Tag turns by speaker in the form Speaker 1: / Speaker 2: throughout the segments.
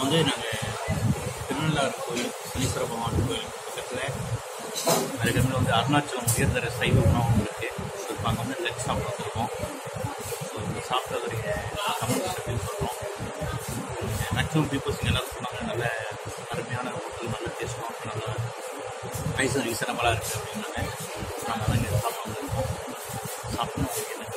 Speaker 1: வந்து நாங்கள் திருநள்ளாறு கோயில் சனீஸ்வர பகவான் கோயில் பக்கத்தில் அதுக்கப்புறம் வந்து அருணாச்சலம் உயர்தர சைவ உணவு இருக்கு ஸோ இப்போ அங்கே வந்து லெக் சாப்பிட வந்திருக்கோம் ஸோ இந்த சாப்பிட்டதுடைய கமெண்ட்ஸ் அப்படின்னு சொல்கிறோம் மேக்ஸிமம் பீப்புள்ஸ் எல்லாரும் சொன்னாங்க நல்ல அருமையான ஹோட்டல் நல்ல டேஸ்ட்டும் நல்ல ப்ரைஸ் ரீசனபிளாக இருக்குது அப்படின்னாங்க நாங்கள் தான் இங்கே சாப்பிட வந்திருக்கோம் சாப்பிடணும் உங்களுக்கு என்ன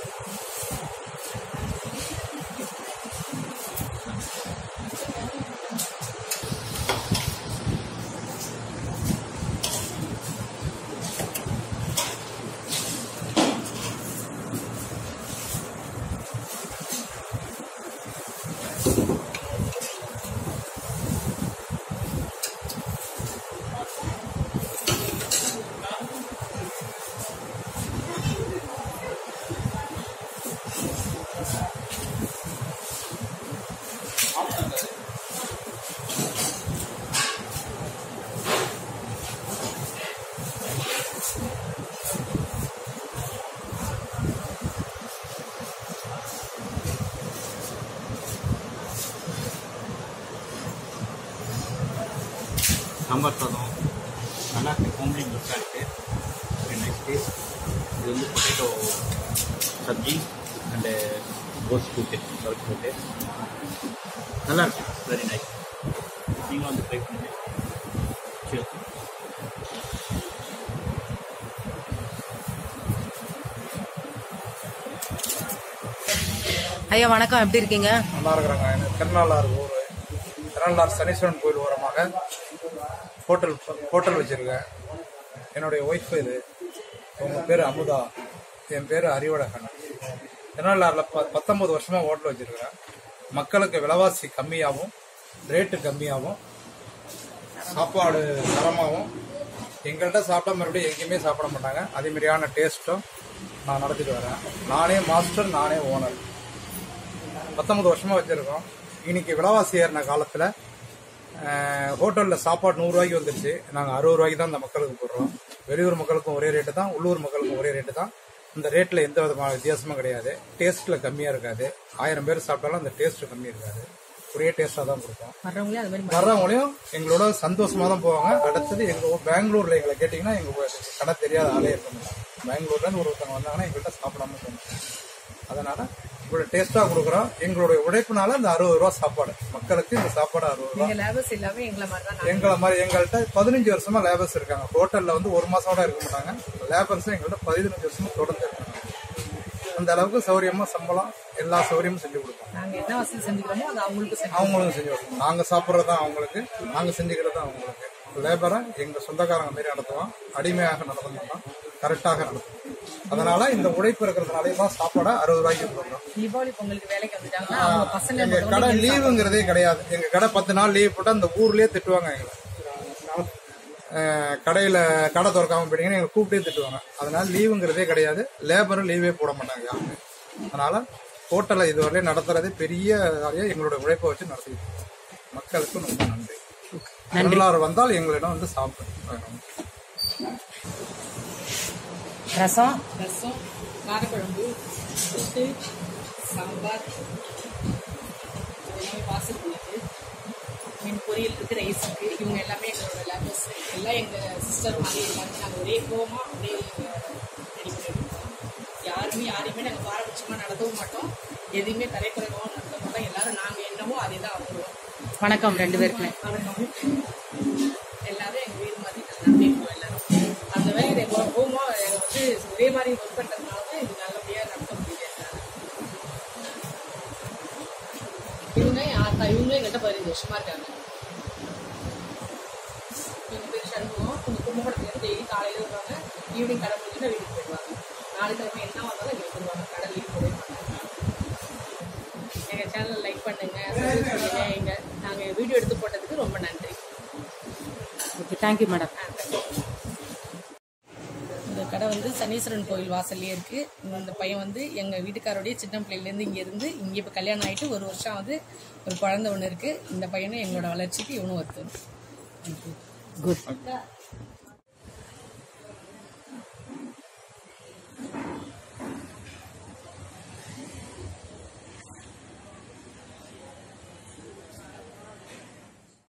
Speaker 1: சாம்பார் சாதம் நல்லா இருக்கு ஹோம்லி லுக்காக இருக்குது வெரி நைஸ் டேஸ்ட் இது வந்து பொட்டேட்டோ சப்ஜி அண்டு கோஸ் கூட்டு பருப்பு கூட்டு நல்லா இருக்கு வெரி நைஸ் நீங்களும் வந்து ட்ரை பண்ணுங்க Cheers.
Speaker 2: ஐயா வணக்கம் எப்படி இருக்கீங்க
Speaker 3: நல்லா இருக்கிறாங்க எனக்கு திருநள்ளாறு ஊர் திருநள்ளாறு சனீஸ்வரன் கோயில் ஓரமாக ஹோட்டல் ஹோட்டல் வச்சுருக்கேன் என்னுடைய ஒய்ஃப் இது உங்கள் பேர் அமுதா என் பேர் அறிவழகன் திருநள்ளாறில் ப பத்தொம்பது வருஷமாக ஹோட்டல் வச்சுருக்கிறேன் மக்களுக்கு விலைவாசி கம்மியாகவும் ரேட்டு கம்மியாகவும் சாப்பாடு தரமாகவும் எங்கள்கிட்ட சாப்பிட்டா மறுபடியும் எங்கேயுமே சாப்பிட மாட்டாங்க அதே மாதிரியான டேஸ்ட்டும் நான் நடத்திட்டு வரேன் நானே மாஸ்டர் நானே ஓனர் பத்தொன்பது வருஷமா வச்சிருக்கோம் இன்னைக்கு விலைவாசி ஏறின காலத்துல ஹோட்டலில் சாப்பாடு நூறுரூவாய்க்கு வந்துருச்சு நாங்கள் அறுபது ரூபாய்க்கு தான் இந்த மக்களுக்கு போடுறோம் வெளியூர் மக்களுக்கும் ஒரே ரேட்டு தான் உள்ளூர் மக்களுக்கும் ஒரே ரேட்டு தான் இந்த ரேட்டில் எந்த விதமான வித்தியாசமும் கிடையாது டேஸ்ட்டில் கம்மியாக இருக்காது ஆயிரம் பேர் சாப்பிட்டாலும் அந்த டேஸ்ட் கம்மி இருக்காது ஒரே டேஸ்ட்டாக தான் கொடுப்போம்
Speaker 2: வர்றவங்களே அது மாதிரி
Speaker 3: வர்றவங்களையும் எங்களோட சந்தோஷமா தான் போவாங்க அடுத்தது எங்க ஊர் பெங்களூர்ல எங்களை கேட்டீங்கன்னா எங்க ஊர் கடை தெரியாத ஆளே இருக்க மாட்டாங்க பெங்களூர்ல இருந்து ஒருத்தவங்க வந்தாங்கன்னா எங்கள்கிட்ட சாப்பிடாம போகணும் அதனால இவ்வளவு டேஸ்டா கொடுக்குறோம் எங்களுடைய உழைப்புனால இந்த அறுபது ரூபா சாப்பாடு மக்களுக்கு இந்த சாப்பாடு அறுபது ரூபா
Speaker 2: நீங்க லேபர்ஸ் எல்லாமே எங்களை மாதிரி தான்
Speaker 3: எங்களை மாதிரி எங்கள்கிட்ட பதினஞ்சு வருஷமா லேபர்ஸ் இருக்காங்க ஹோட்டல்ல வந்து ஒரு மாசம் கூட இருக்க மாட்டாங்க லேபர்ஸ் எங்கள்கிட்ட பதினஞ்சு வருஷமா தொடர்ந்து இருக்காங்க அந்த அளவுக்கு சௌரியமா சம்பளம் எல்லா சௌரியமும் செஞ்சு கொடுப்போம்
Speaker 2: நாங்க என்ன வசதி செஞ்சுக்கிறோமோ அது அவங்களுக்கு செஞ்சு
Speaker 3: அவங்களும் செஞ்சு கொடுப்போம் நாங்க சாப்பிட்றது தான் அவங்களுக்கு நாங்க செஞ்சுக்கிறது தான் அவங்களுக்கு லேபரை எங்க சொந்தக்காரங்க மாரி நடத்துவோம் அடிமையாக நடத்த மாட்டோம் கரெக்டாக நடத்துவோம் அதனால இந்த உழைப்பு இருக்கிறதுனாலே தான் சாப்பாடை அறுபது ரூபாய்க்கு கொடுக்குறோம்
Speaker 2: தீபாவளி பொங்கலுக்கு வேலைக்கு வந்துட்டாங்கன்னா அவங்க பசங்க
Speaker 3: எங்க கடை லீவுங்கிறதே கிடையாது எங்க கடை பத்து நாள் லீவ் போட்டா அந்த ஊர்லயே திட்டுவாங்க எங்களை அஹ் கடையில கடை திறக்காம போயிட்டீங்கன்னா எங்களை கூப்பிட்டே திட்டுவாங்க அதனால லீவுங்கிறதே கிடையாது லேபரும் லீவே போட மாட்டாங்க யாருமே அதனால ஹோட்டலை இதுவரையும் நடத்துறதே பெரிய வேலையா எங்களோட உழைப்பை வச்சு நடத்திட்டு இருக்கோம். மக்களுக்கு ரொம்ப நன்றி எல்லாரும் வந்தால் எங்களிடம் வந்து சாப்பிடணும்
Speaker 2: ரசம்
Speaker 4: ரசம் காரக்குழம்பு புட்டு சாம்பார் எல்லாமே வாசல் பண்ணிட்டு மீன் பொரியல் இருக்கு ரைஸ் இருக்கு இவங்க எல்லாமே எங்களோட லேபர்ஸ் எல்லாம் எங்க சிஸ்டர் மாதிரி எல்லாமே நாங்கள் ஒரே கோமா ஒரே ரெடி பண்ணிருக்கோம் யாருமே யாரையுமே நாங்கள் பாரபட்சமாக நடத்தவும் மாட்டோம் எதையுமே தரைக்குறைவாகவும் நடத்த மாட்டோம் எல்லாரும் நாங்கள் என்னமோ அதே தான் அவங்களும்
Speaker 2: வணக்கம் ரெண்டு பேருக்குமே
Speaker 4: வணக்கம் எல்லாரும் எங்க வீடு மாதிரி நல்லா இருப்போம் எல்லாரும் அந்த மாதிரி இதை கோமா வந்து ஒரே மாதிரி ஒர்க் பண்றதுனால தான் இது நல்லபடியா நடத்த முடியுது என்னால. இவங்க யாருக்கா இவங்களும் எங்கள்கிட்ட பதினஞ்சு வருஷமா இருக்காங்க இவங்க பேர் சண்முகம் கொஞ்சம் கும்பகோணத்துல டெய்லி காலையில வருவாங்க ஈவினிங் கடை முடிஞ்சுட்டு வீட்டுக்கு போயிடுவாங்க நாளைக்கு கிழமை என்ன வந்தாலும் இங்கே வந்துருவாங்க கடை லீவ் போடவே மாட்டாங்க எங்க சேனல் லைக் பண்ணுங்க subscribe பண்ணுங்க எங்க நாங்க வீடியோ எடுத்து போட்டதுக்கு ரொம்ப நன்றி
Speaker 2: ஓகே தேங்க்யூ மேடம்
Speaker 4: இந்த கடை வந்து சனீஸ்வரன் கோயில் வாசல்லே இருக்கு இந்த பையன் வந்து எங்க வீட்டுக்காரோடைய சின்ன பிள்ளையிலேருந்து இங்க இருந்து இங்க இப்ப கல்யாணம் ஆயிட்டு ஒரு வருஷம் ஆகுது ஒரு குழந்தை ஒன்று இருக்கு இந்த பையனும் எங்களோட வளர்ச்சிக்கு இவனும் ஒருத்தர்
Speaker 2: குட்